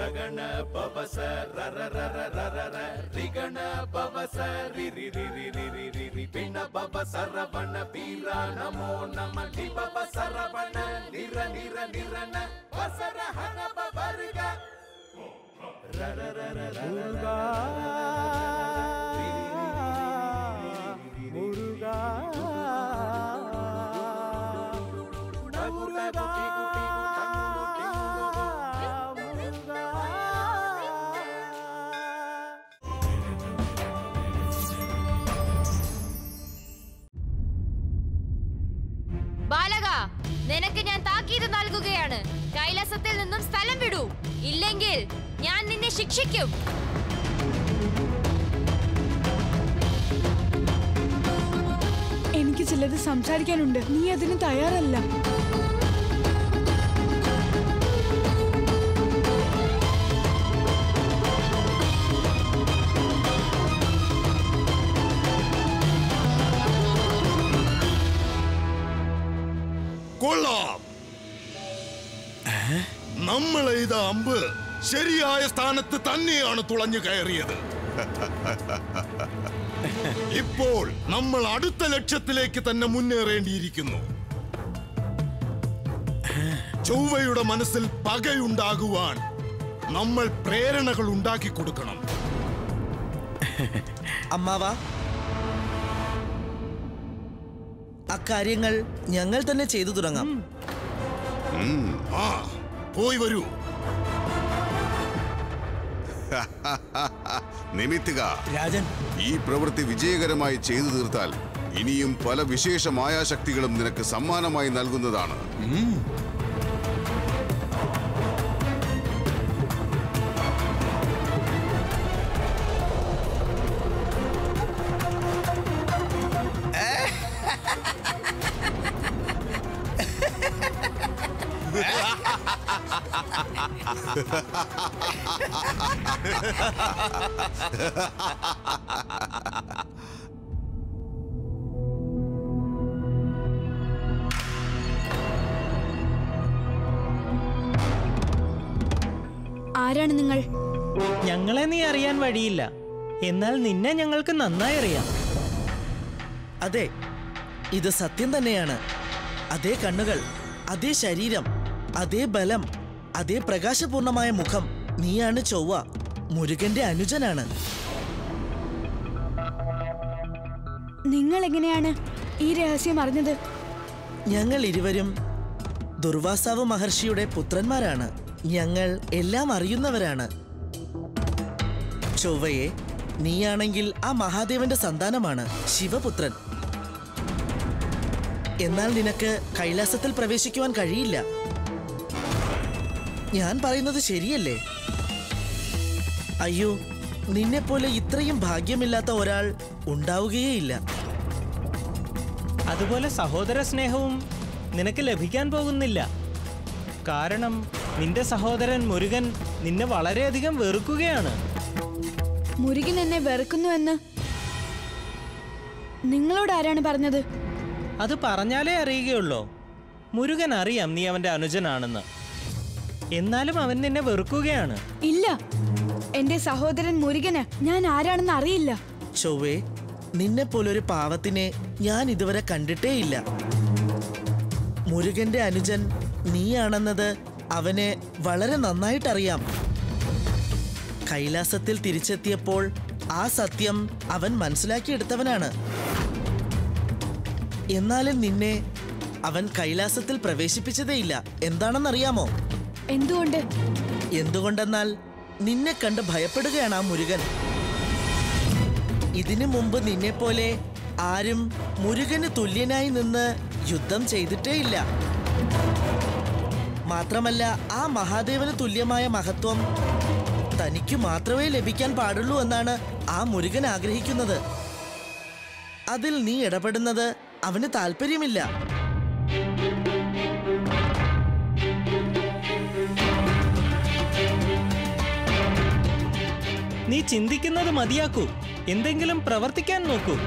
ರಗಣ ಪವಸ ರರ ರರ ರರ ರ ರಿಗಣ ಪವಸ ರಿ ರಿ ರಿ ರಿ ರಿ ರಿ ರಿ ರಿ ಪಿಣ ಪವ ಸರವಣ ಪೀರ ನಮೋ ನಮ ಲಿ ಪವ ಸರವಣ ನಿರ ನಿರ ನಿರನ ವಸರ ಹನ ಪವರ್ಗ ರರ ರರ ರರ முருகா முருகா முருகா முருகா ബാലക നിനക്ക് ഞാൻ താക്കീത് നൽകുകയാണ് കൈലാസത്തിൽ നിന്നും സ്ഥലം വിടൂ ഇല്ലെങ്കിൽ ഞാൻ നിന്നെ ശിക്ഷിക്കും എനിക്ക് ചിലത് സംസാരിക്കാനുണ്ട് നീ അതിന് തയ്യാറല്ല കൊള്ളാം നമ്മൾ ചെയ്ത അമ്പ് ശരിയായ സ്ഥാനത്ത് തന്നെയാണ് തുളഞ്ഞു കയറിയത് ഇപ്പോൾ നമ്മൾ അടുത്ത ലക്ഷ്യത്തിലേക്ക് തന്നെ മുന്നേറേണ്ടിയിരിക്കുന്നു ചൊവ്വയുടെ മനസ്സിൽ പകയുണ്ടാകുവാൻ നമ്മൾ പ്രേരണകൾ ഉണ്ടാക്കി കൊടുക്കണം അമ്മാവ അക്കാര്യങ്ങൾ ഞങ്ങൾ തന്നെ ചെയ്തു തുടങ്ങാം ആ പോയി വരൂ നിമിത്തിക രാജൻ ഈ പ്രവൃത്തി വിജയകരമായി ചെയ്തു തീർത്താൽ ഇനിയും പല വിശേഷ മായാശക്തികളും നിനക്ക് സമ്മാനമായി നൽകുന്നതാണ് ആരാണ് നിങ്ങൾ ഞങ്ങളെ നീ അറിയാൻ വഴിയില്ല എന്നാൽ നിന്നെ ഞങ്ങൾക്ക് നന്നായി അറിയാം അതെ ഇത് സത്യം തന്നെയാണ് അതേ കണ്ണുകൾ അതേ ശരീരം അതേ ബലം അതേ പ്രകാശപൂർണമായ മുഖം നീയാണ് ചൊവ്വ മുരുകന്റെ അനുജനാണ് നിങ്ങൾ എങ്ങനെയാണ് ഈ രഹസ്യം അറിഞ്ഞത് ഞങ്ങൾ ഇരുവരും ദുർവാസാവ് മഹർഷിയുടെ പുത്രന്മാരാണ് ഞങ്ങൾ എല്ലാം അറിയുന്നവരാണ് ചൊവ്വയെ നീയാണെങ്കിൽ ആ മഹാദേവന്റെ സന്താനമാണ് ശിവപുത്രൻ എന്നാൽ നിനക്ക് കൈലാസത്തിൽ പ്രവേശിക്കുവാൻ കഴിയില്ല ഞാൻ പറയുന്നത് ശരിയല്ലേ അയ്യോ നിന്നെപ്പോലെ ഇത്രയും ഭാഗ്യമില്ലാത്ത ഒരാൾ ഉണ്ടാവുകയേയില്ല അതുപോലെ സഹോദര സ്നേഹവും നിനക്ക് ലഭിക്കാൻ പോകുന്നില്ല കാരണം നിന്റെ സഹോദരൻ മുരുകൻ നിന്നെ വളരെയധികം വെറുക്കുകയാണ് മുരുകൻ എന്നെ വെറുക്കുന്നുവെന്ന് നിങ്ങളോട് ആരാണ് പറഞ്ഞത് അത് പറഞ്ഞാലേ അറിയുകയുള്ളൂ മുരുകൻ അറിയാം നീ അവന്റെ അനുജനാണെന്ന് എന്നാലും അവൻ നിന്നെ വെറുക്കുകയാണ് ഇല്ല എന്റെ സഹോദരൻ മുരുകന് ഞാൻ ആരാണെന്ന് അറിയില്ല ചൊവ്വേ നിന്നെപ്പോലൊരു പാവത്തിനെ ഞാൻ ഇതുവരെ കണ്ടിട്ടേയില്ല മുരുകന്റെ അനുജൻ നീയാണെന്നത് അവനെ വളരെ നന്നായിട്ടറിയാം കൈലാസത്തിൽ തിരിച്ചെത്തിയപ്പോൾ ആ സത്യം അവൻ മനസ്സിലാക്കിയെടുത്തവനാണ് എന്നാലും നിന്നെ അവൻ കൈലാസത്തിൽ പ്രവേശിപ്പിച്ചതേയില്ല എന്താണെന്നറിയാമോ എന്തുകൊണ്ട് എന്തുകൊണ്ടെന്നാൽ നിന്നെ കണ്ട് ഭയപ്പെടുകയാണ് ആ മുരുകൻ ഇതിനു മുമ്പ് നിന്നെപ്പോലെ ആരും മുരുകന് തുല്യനായി നിന്ന് യുദ്ധം ചെയ്തിട്ടേയില്ല മാത്രമല്ല ആ മഹാദേവന് തുല്യമായ മഹത്വം തനിക്ക് മാത്രമേ ലഭിക്കാൻ പാടുള്ളൂ എന്നാണ് ആ മുരുകൻ ആഗ്രഹിക്കുന്നത് അതിൽ നീ ഇടപെടുന്നത് അവന് താല്പര്യമില്ല നീ ചിന്തിക്കുന്നത് മതിയാക്കൂ എന്തെങ്കിലും പ്രവർത്തിക്കാൻ നോക്കൂ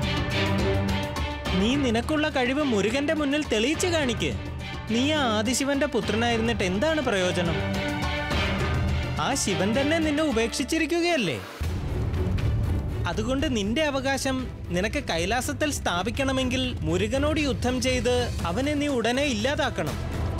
നീ നിനക്കുള്ള കഴിവ് മുരുകന്റെ മുന്നിൽ തെളിയിച്ചു കാണിക്ക് നീ ആ ആദിശിവന്റെ പുത്രനായിരുന്നിട്ട് എന്താണ് പ്രയോജനം ആ ശിവൻ തന്നെ നിന്നെ ഉപേക്ഷിച്ചിരിക്കുകയല്ലേ അതുകൊണ്ട് നിന്റെ അവകാശം നിനക്ക് കൈലാസത്തിൽ സ്ഥാപിക്കണമെങ്കിൽ മുരുകനോട് യുദ്ധം ചെയ്ത് അവനെ നീ ഉടനെ ഇല്ലാതാക്കണം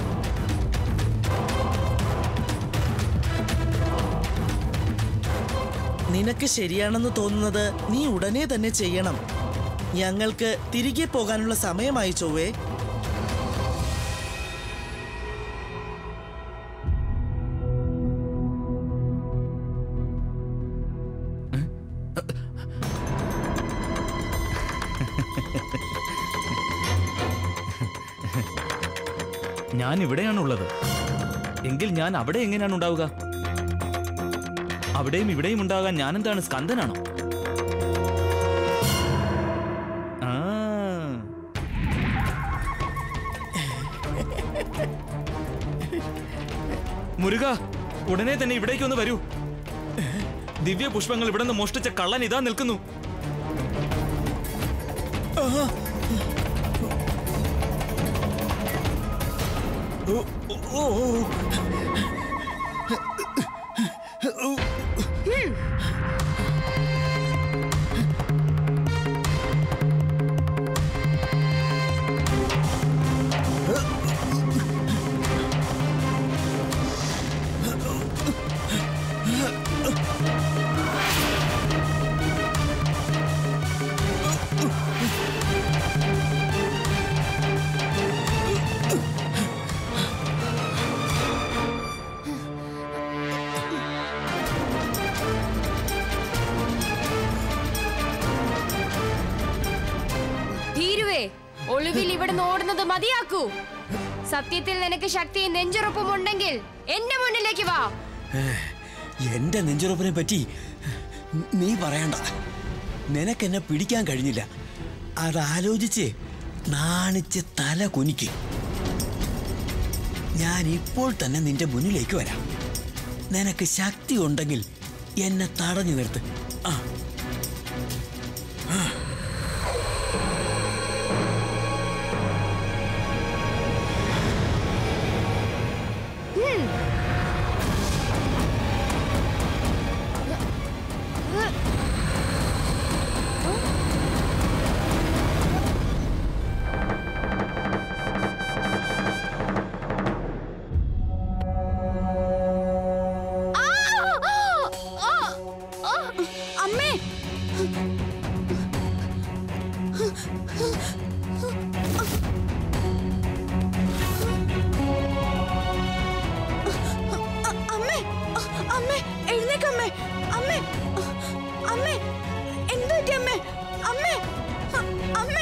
നിനക്ക് ശരിയാണെന്ന് തോന്നുന്നത് നീ ഉടനെ തന്നെ ചെയ്യണം ഞങ്ങൾക്ക് തിരികെ പോകാനുള്ള സമയമായി ചൊവ്വേ ഞാൻ ഇവിടെയാണുള്ളത് എങ്കിൽ ഞാൻ അവിടെ എങ്ങനെയാണ് ഉണ്ടാവുക അവിടെയും ഇവിടെയും ഉണ്ടാകാൻ ഞാൻ എന്താണ് സ്കന്ദനാണോ ആ മുരുക ഉടനെ തന്നെ ഇവിടേക്ക് ഒന്ന് വരൂ ദിവ്യ പുഷ്പങ്ങൾ ഇവിടെ നിന്ന് മോഷ്ടിച്ച കള്ളൻ ഇതാ നിൽക്കുന്നു ഭീരുവേ ഒളിവിൽ ഇവിടുന്ന് ഓടുന്നത് മതിയാക്കൂ സത്യത്തിൽ നിനക്ക് ശക്തിയും നെഞ്ചുറപ്പും ഉണ്ടെങ്കിൽ എന്റെ മുന്നിലേക്ക് വാ എന്റെ നെഞ്ചുറപ്പിനെ പറ്റി നീ പറയണ്ട നിനക്കെന്നെ പിടിക്കാൻ കഴിഞ്ഞില്ല അതാലോചിച്ച് നാണിച്ച് തല കുനിക്ക് ഞാൻ ഇപ്പോൾ തന്നെ നിന്റെ മുന്നിലേക്ക് വരാം നിനക്ക് ശക്തി ഉണ്ടെങ്കിൽ എന്നെ തടഞ്ഞു നിർത്ത് ആ അമ്മേ അ- അമ്മേ അ- അമ്മേ എഴുന്നേക്കമ്മേ അമ്മേ അമ്മേ എന്ത് പറ്റി അമ്മേ അമ്മേ അ- അമ്മേ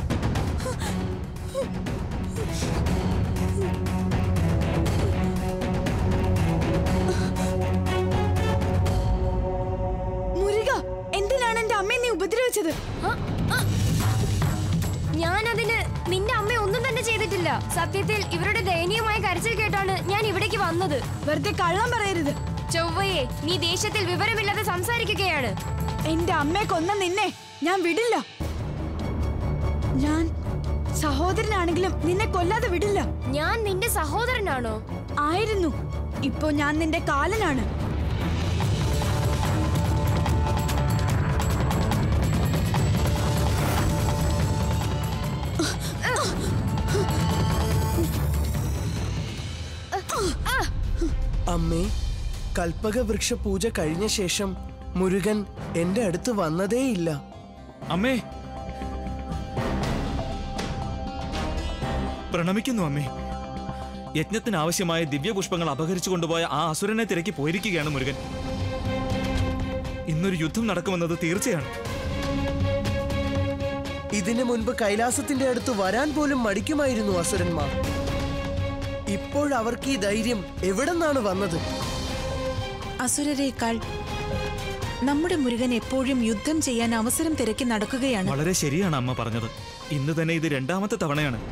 മുരുക എന്തിനാണ് എന്റെ അമ്മയെ നീ ഉപദ്രവിച്ചത് ഞാൻ അതിന് നിന്റെ അമ്മ ഒന്നും തന്നെ ചെയ്തിട്ടില്ല സത്യത്തിൽ ഇവരുടെ ദയനീയമായ കരച്ചിൽ കേട്ടാണ് ഞാൻ ഇവിടേക്ക് വന്നത് വെറുതെ കള്ളം പറയരുത് ചൊവ്വയെ നീ ദേശത്തിൽ വിവരമില്ലാതെ സംസാരിക്കുകയാണ് എന്റെ അമ്മയെ കൊന്ന നിന്നെ ഞാൻ വിടില്ല ഞാൻ സഹോദരനാണെങ്കിലും നിന്നെ കൊല്ലാതെ വിടില്ല ഞാൻ നിന്റെ സഹോദരനാണോ ആയിരുന്നു ഇപ്പോ ഞാൻ നിന്റെ കാലനാണ് അമ്മേ കൽപ്പകവൃക്ഷ പൂജ കഴിഞ്ഞ ശേഷം മുരുകൻ എന്റെ അടുത്ത് വന്നതേയില്ല അമ്മേ പ്രണമിക്കുന്നു അമ്മേ യജ്ഞത്തിന് ആവശ്യമായ ദിവ്യപുഷ്പങ്ങൾ അപഹരിച്ചു കൊണ്ടുപോയ ആ അസുരനെ തിരക്കി പോയിരിക്കുകയാണ് മുരുകൻ ഇന്നൊരു യുദ്ധം നടക്കുമെന്നത് തീർച്ചയാണ് ഇതിനു മുൻപ് കൈലാസത്തിന്റെ അടുത്ത് വരാൻ പോലും മടിക്കുമായിരുന്നു അസുരന്മാർ ഇപ്പോഴവർക്ക് ഈ ധൈര്യം എവിടെന്നാണ് വന്നത് അസുരരേക്കാൾ നമ്മുടെ മുരുകൻ എപ്പോഴും യുദ്ധം ചെയ്യാൻ അവസരം തിരക്കി നടക്കുകയാണ് വളരെ ശരിയാണ് അമ്മ പറഞ്ഞത് ഇന്ന് തന്നെ ഇത് രണ്ടാമത്തെ തവണയാണ്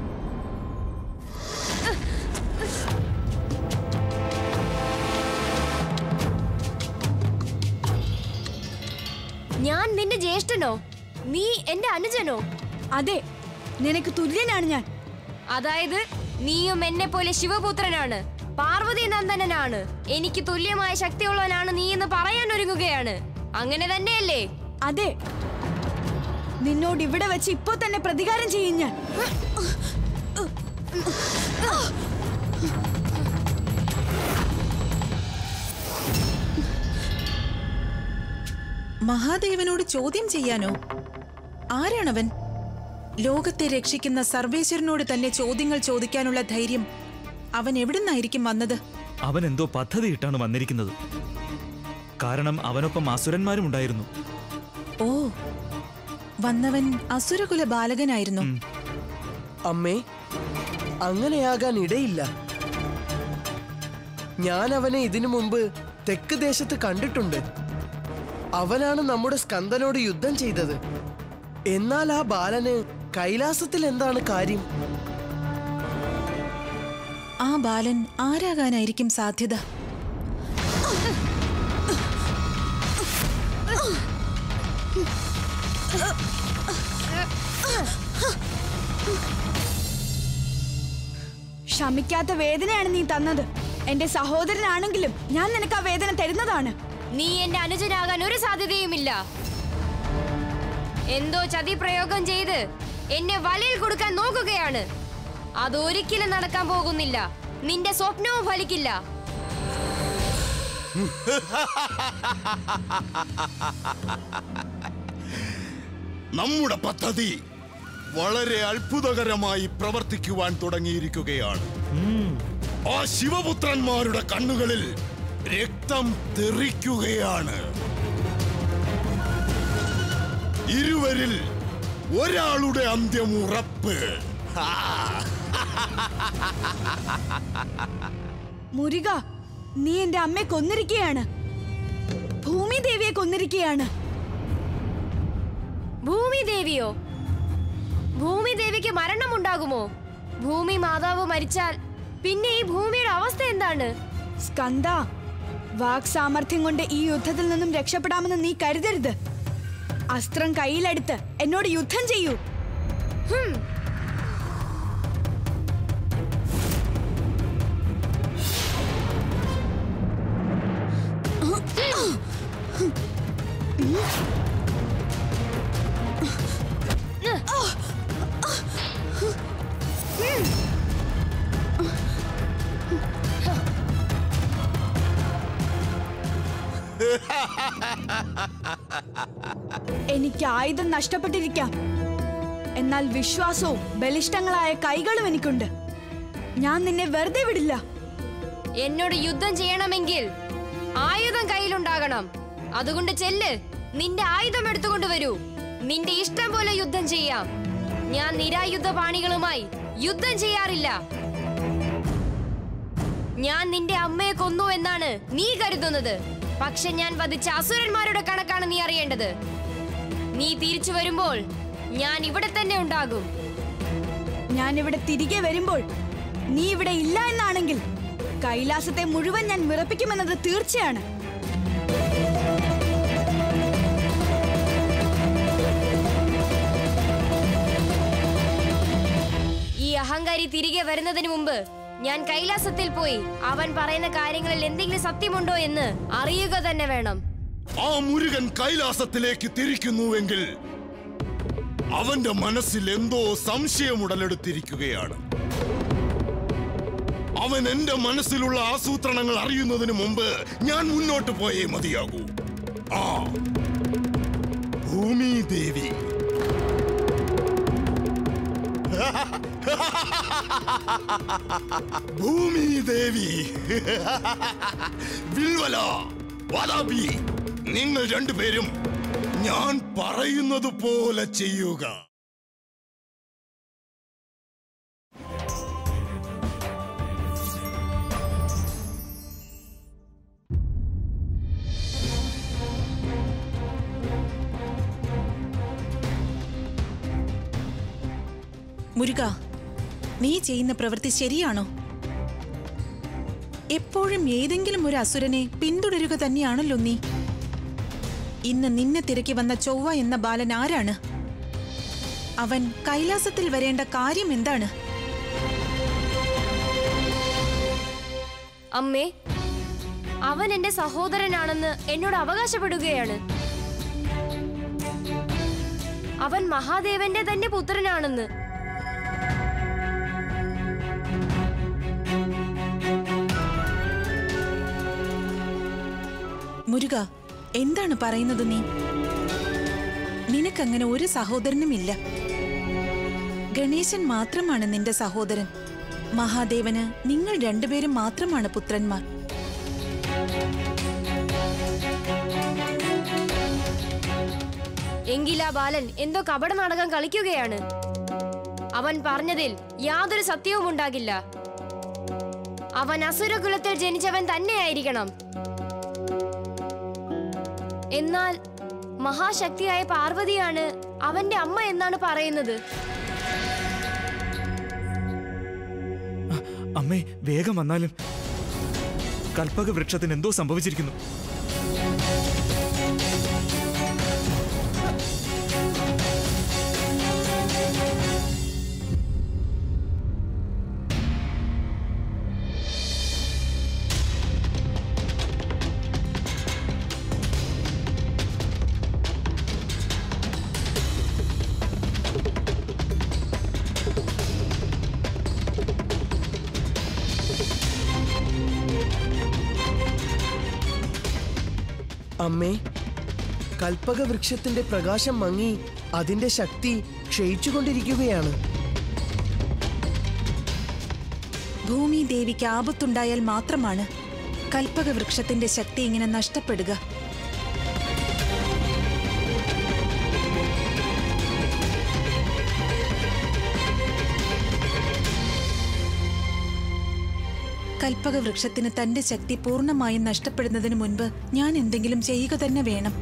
ഞാൻ നിന്റെ ജ്യേഷ്ഠനോ നീ എന്റെ അനുജനോ അതെ നിനക്ക് തുല്യനാണ് ഞാൻ അതായത് നീയും എന്നെ പോലെ ശിവപുത്രനാണ് പാർവതി നന്ദനനാണ് എനിക്ക് തുല്യമായ ശക്തിയുള്ളവനാണ് നീ എന്ന് പറയാൻ ഒരുങ്ങുകയാണ് അങ്ങനെ തന്നെയല്ലേ അതെ നിന്നോട് ഇവിടെ വെച്ച് ഇപ്പോ തന്നെ പ്രതികാരം ചെയ്യും ഞാൻ മഹാദേവനോട് ചോദ്യം ചെയ്യാനോ ആരാണവൻ ലോകത്തെ രക്ഷിക്കുന്ന സർവേശ്വരനോട് തന്നെ ചോദ്യങ്ങൾ ചോദിക്കാനുള്ള ധൈര്യം അവൻ എവിടുന്നായിരിക്കും വന്നത് അവൻ എന്തോ പദ്ധതിയിട്ടാണ് വന്നിരിക്കുന്നത് കാരണം അവനൊപ്പം അസുരന്മാരും ഉണ്ടായിരുന്നു ഓ വന്നവൻ അസുരകുല ബാലകനായിരുന്നു അമ്മേ അങ്ങനെയാകാൻ ഇടയില്ല ഞാൻ അവനെ ഇതിനു മുമ്പ് തെക്ക് ദേശത്ത് കണ്ടിട്ടുണ്ട് അവനാണ് നമ്മുടെ സ്കന്ദനോട് യുദ്ധം ചെയ്തത് എന്നാൽ ആ ബാലന് കൈലാസത്തിൽ എന്താണ് കാര്യം ആ ബാലൻ ആരാകാനായിരിക്കും സാധ്യത ക്ഷമിക്കാത്ത വേദനയാണ് നീ തന്നത് എന്റെ സഹോദരനാണെങ്കിലും ഞാൻ നിനക്ക് ആ വേദന തരുന്നതാണ് നീ എന്റെ അനുജനാകാൻ ഒരു സാധ്യതയുമില്ല എന്തോ ചതി പ്രയോഗം ചെയ്ത് എന്നെ വലയിൽ കൊടുക്കാൻ നോക്കുകയാണ് അതൊരിക്കലും നടക്കാൻ പോകുന്നില്ല നിന്റെ സ്വപ്നവും ഫലിക്കില്ല നമ്മുടെ പദ്ധതി വളരെ അത്ഭുതകരമായി പ്രവർത്തിക്കുവാൻ തുടങ്ങിയിരിക്കുകയാണ് ആ ശിവപുത്രന്മാരുടെ കണ്ണുകളിൽ രക്തം തെറിക്കുകയാണ് ഇരുവരിൽ ഒരാളുടെ അന്ത്യം ഉറപ്പ് ഹാ. മുരുക നീ എന്റെ അമ്മയെ കൊന്നിരിക്കുകയാണ് ഭൂമി ദേവിയെ കൊന്നിരിക്കുകയാണ് ഭൂമി ദേവിയോ ഭൂമി ദേവിക്ക് മരണമുണ്ടാകുമോ ഭൂമി മാതാവ് മരിച്ചാൽ പിന്നെ ഈ ഭൂമിയുടെ അവസ്ഥ എന്താണ് സ്കന്ദ വാക് സാമർഥ്യം കൊണ്ട് ഈ യുദ്ധത്തിൽ നിന്നും രക്ഷപ്പെടാമെന്ന് നീ കരുതരുത് അസ്ത്രം കയ്യിലെടുത്ത് എന്നോട് യുദ്ധം ചെയ്യൂ ഹും. എനിക്ക് ആയുധം നഷ്ടപ്പെട്ടിരിക്കാം എന്നാൽ വിശ്വാസവും ബലിഷ്ഠങ്ങളായ കൈകളും എനിക്കുണ്ട് ഞാൻ നിന്നെ വെറുതെ വിടില്ല എന്നോട് യുദ്ധം ചെയ്യണമെങ്കിൽ ആയുധം കയ്യിലുണ്ടാകണം അതുകൊണ്ട് ചെല്ല് നിന്റെ ആയുധം എടുത്തുകൊണ്ട് വരൂ നിന്റെ ഇഷ്ടം പോലെ യുദ്ധം ചെയ്യാം ഞാൻ നിരായുധ പാണികളുമായി യുദ്ധം ചെയ്യാറില്ല ഞാൻ നിന്റെ അമ്മയെ കൊന്നു എന്നാണ് നീ കരുതുന്നത് പക്ഷെ ഞാൻ വധിച്ച അസുരന്മാരുടെ കണക്കാണ് നീ അറിയേണ്ടത് നീ തിരിച്ചു വരുമ്പോൾ ഞാൻ ഇവിടെ തന്നെ ഉണ്ടാകും ഞാൻ ഇവിടെ തിരികെ വരുമ്പോൾ നീ ഇവിടെ ഇല്ല എന്നാണെങ്കിൽ കൈലാസത്തെ മുഴുവൻ ഞാൻ വിറപ്പിക്കുമെന്നത് തീർച്ചയാണ് ഈ അഹങ്കാരി തിരികെ വരുന്നതിന് മുമ്പ് ഞാൻ കൈലാസത്തിൽ പോയി അവൻ പറയുന്ന കാര്യങ്ങളിൽ എന്തെങ്കിലും സത്യമുണ്ടോ എന്ന് അറിയുക തന്നെ വേണം ആ മുരുകൻ കൈലാസത്തിലേക്ക് തിരിക്കുന്നുവെങ്കിൽ അവന്റെ മനസ്സിൽ എന്തോ സംശയം ഉടലെടുത്തിരിക്കുകയാണ് അവൻ എന്റെ മനസ്സിലുള്ള ആസൂത്രണങ്ങൾ അറിയുന്നതിന് മുമ്പ് ഞാൻ മുന്നോട്ട് പോയേ മതിയാകൂ ആ ഭൂമി ദേവി ഭൂമി ദേവി വിൽവല വാതാബി നിങ്ങൾ രണ്ടുപേരും ഞാൻ പറയുന്നത് പോലെ ചെയ്യുക മുരുക നീ ചെയ്യുന്ന പ്രവൃത്തി ശരിയാണോ എപ്പോഴും ഏതെങ്കിലും ഒരു അസുരനെ പിന്തുടരുക തന്നെയാണല്ലോ നീ ഇന്ന് നിന്നെ തിരക്കി വന്ന ചൊവ്വ എന്ന ബാലൻ ആരാണ് അവൻ കൈലാസത്തിൽ വരേണ്ട കാര്യം എന്താണ് അമ്മേ അവൻ എന്റെ സഹോദരനാണെന്ന് എന്നോട് അവകാശപ്പെടുകയാണ് അവൻ മഹാദേവന്റെ തന്നെ പുത്രനാണെന്ന് മുരുക എന്താണ് പറയുന്നത് നീ നിനക്കങ്ങനെ ഒരു സഹോദരനുമില്ല ഗണേശൻ മാത്രമാണ് നിന്റെ സഹോദരൻ മഹാദേവന് നിങ്ങൾ രണ്ടുപേരും മാത്രമാണ് പുത്രന്മാർ എങ്കിലാ ബാലൻ എന്തോ കപട നാടകം കളിക്കുകയാണ് അവൻ പറഞ്ഞതിൽ യാതൊരു സത്യവും ഉണ്ടാകില്ല അവൻ അസുരകുലത്തിൽ ജനിച്ചവൻ തന്നെയായിരിക്കണം എന്നാൽ മഹാശക്തിയായ പാർവതിയാണ് അവന്റെ അമ്മ എന്നാണ് പറയുന്നത് അമ്മേ വേഗം വന്നാലും കൽപ്പക വൃക്ഷത്തിന് എന്തോ സംഭവിച്ചിരിക്കുന്നു അമ്മേ കൽപ്പക വൃക്ഷത്തിന്റെ പ്രകാശം മങ്ങി അതിന്റെ ശക്തി ക്ഷയിച്ചുകൊണ്ടിരിക്കുകയാണ് ഭൂമി ദേവിക്ക് ആപത്തുണ്ടായാൽ മാത്രമാണ് കൽപ്പക വൃക്ഷത്തിന്റെ ശക്തി ഇങ്ങനെ നഷ്ടപ്പെടുക കൽപ്പക വൃക്ഷത്തിന് തന്റെ ശക്തി പൂർണ്ണമായും നഷ്ടപ്പെടുന്നതിന് മുൻപ് ഞാൻ എന്തെങ്കിലും ചെയ്യുക തന്നെ വേണം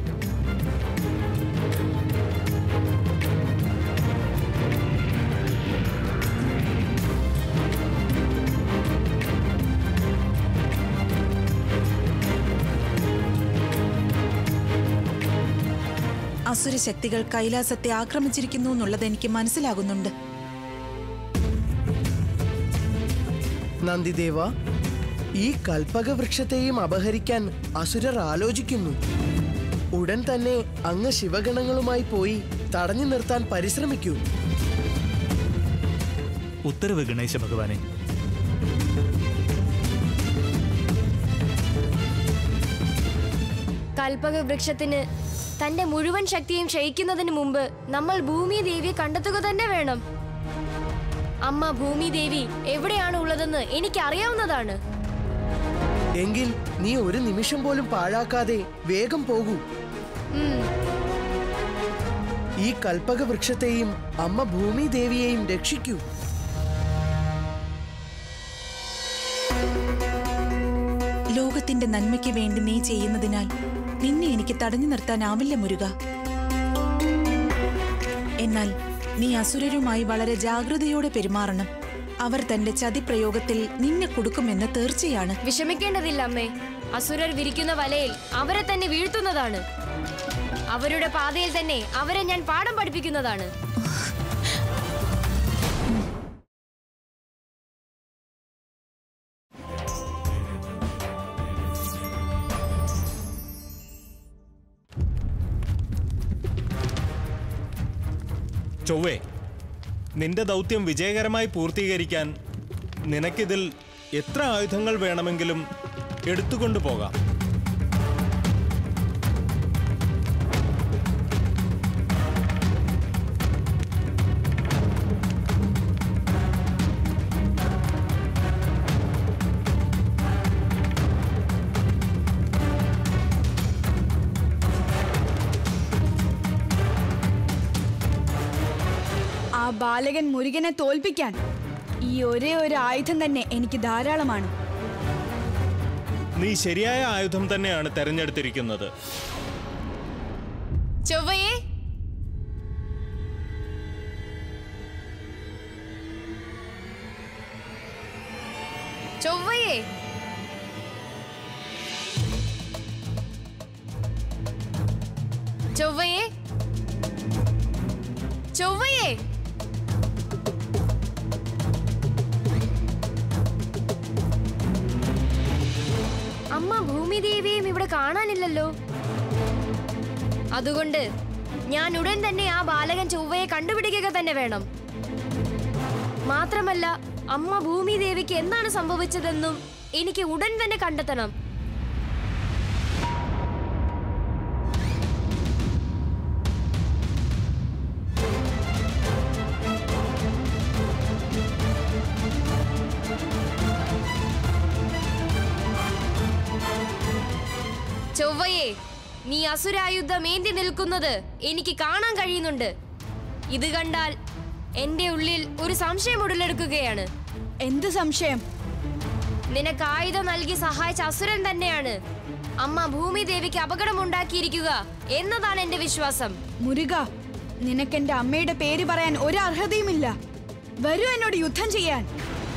അസുര ശക്തികൾ കൈലാസത്തെ ആക്രമിച്ചിരിക്കുന്നു എന്നുള്ളത് എനിക്ക് മനസ്സിലാകുന്നുണ്ട് നന്ദിദേവ ഈ കൽപ്പക വൃക്ഷത്തെയും അപഹരിക്കാൻ അസുരർ ആലോചിക്കുന്നു ഉടൻ തന്നെ അങ്ങ് ശിവഗണങ്ങളുമായി പോയി തടഞ്ഞു നിർത്താൻ പരിശ്രമിക്കൂ ഉത്തരവ് ഗണേശ ഭഗവാനെ കൽപ്പക വൃക്ഷത്തിന് തന്റെ മുഴുവൻ ശക്തിയും ക്ഷയിക്കുന്നതിന് മുമ്പ് നമ്മൾ ഭൂമി ദേവിയെ കണ്ടെത്തുക തന്നെ വേണം അമ്മ ഭൂമി ദേവി എവിടെയാണ് ഉള്ളതെന്ന് എനിക്ക് അറിയാവുന്നതാണ് എങ്കിൽ നീ ഒരു നിമിഷം പോലും പാഴാക്കാതെ വേഗം പോകൂ ഉം. ഈ കൽപ്പക വൃക്ഷത്തെയും അമ്മ ഭൂമി ദേവിയെയും രക്ഷിക്കൂ ലോകത്തിന്റെ നന്മയ്ക്ക് വേണ്ടി നീ ചെയ്യുന്നതിനാൽ നിന്നെ എനിക്ക് തടഞ്ഞു നിർത്താനാവില്ല മുരുക എന്നാൽ നീ അസുരരുമായി വളരെ ജാഗ്രതയോടെ പെരുമാറണം അവർ തന്റെ ചതിപ്രയോഗത്തിൽ നിന്നെ കൊടുക്കുമെന്ന് തീർച്ചയാണ് വിഷമിക്കേണ്ടതില്ല അമ്മേ അസുരർ വിരിക്കുന്ന വലയിൽ അവരെ തന്നെ വീഴ്ത്തുന്നതാണ് അവരുടെ പാതയിൽ തന്നെ അവരെ ഞാൻ പാഠം പഠിപ്പിക്കുന്നതാണ് ചൊവ്വേ നിന്റെ ദൗത്യം വിജയകരമായി പൂർത്തീകരിക്കാൻ നിനക്കിതിൽ എത്ര ആയുധങ്ങൾ വേണമെങ്കിലും എടുത്തുകൊണ്ടു പോകാം ആ ബാലകൻ മുരുകനെ തോൽപ്പിക്കാൻ ഈ ഒരേ ഒരു ആയുധം തന്നെ എനിക്ക് ധാരാളമാണ് നീ ശരിയായ ആയുധം തന്നെയാണ് തെരഞ്ഞെടുത്തിരിക്കുന്നത് ചൊവ്വയെ ചൊവ്വയെ ചൊവ്വയെ ചൊവ്വയെ അമ്മ ഭൂമിദേവിയെയും ഇവിടെ കാണാനില്ലല്ലോ അതുകൊണ്ട് ഞാൻ ഉടൻ തന്നെ ആ ബാലകൻ ചൊവ്വയെ കണ്ടുപിടിക്കുക തന്നെ വേണം മാത്രമല്ല അമ്മ ഭൂമിദേവിക്ക് എന്താണ് സംഭവിച്ചതെന്നും എനിക്ക് ഉടൻ തന്നെ കണ്ടെത്തണം ചൊവ്വയെ നീ അസുരായുധം ഏന്തി നിൽക്കുന്നത് എനിക്ക് കാണാൻ കഴിയുന്നുണ്ട് ഇത് കണ്ടാൽ എന്റെ ഉള്ളിൽ ഒരു സംശയം ഉടലെടുക്കുകയാണ് എന്ത് സംശയം നിനക്ക് ആയുധം നൽകി സഹായിച്ച അസുരൻ തന്നെയാണ് അമ്മ ഭൂമിദേവിക്ക് അപകടമുണ്ടാക്കിയിരിക്കുക എന്നതാണ് എന്റെ വിശ്വാസം മുരുക നിനക്ക് എന്റെ അമ്മയുടെ പേര് പറയാൻ ഒരു അർഹതയുമില്ല വരൂ എന്നോട് യുദ്ധം ചെയ്യാൻ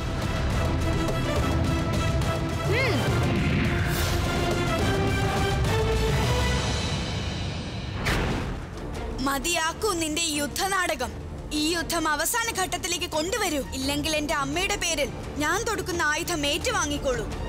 മതിയാക്കൂ നിന്റെ ഈ യുദ്ധനാടകം ഈ യുദ്ധം അവസാന ഘട്ടത്തിലേക്ക് കൊണ്ടുവരൂ ഇല്ലെങ്കിൽ എന്റെ അമ്മയുടെ പേരിൽ ഞാൻ തൊടുക്കുന്ന ആയുധം ഏറ്റുവാങ്ങിക്കോളൂ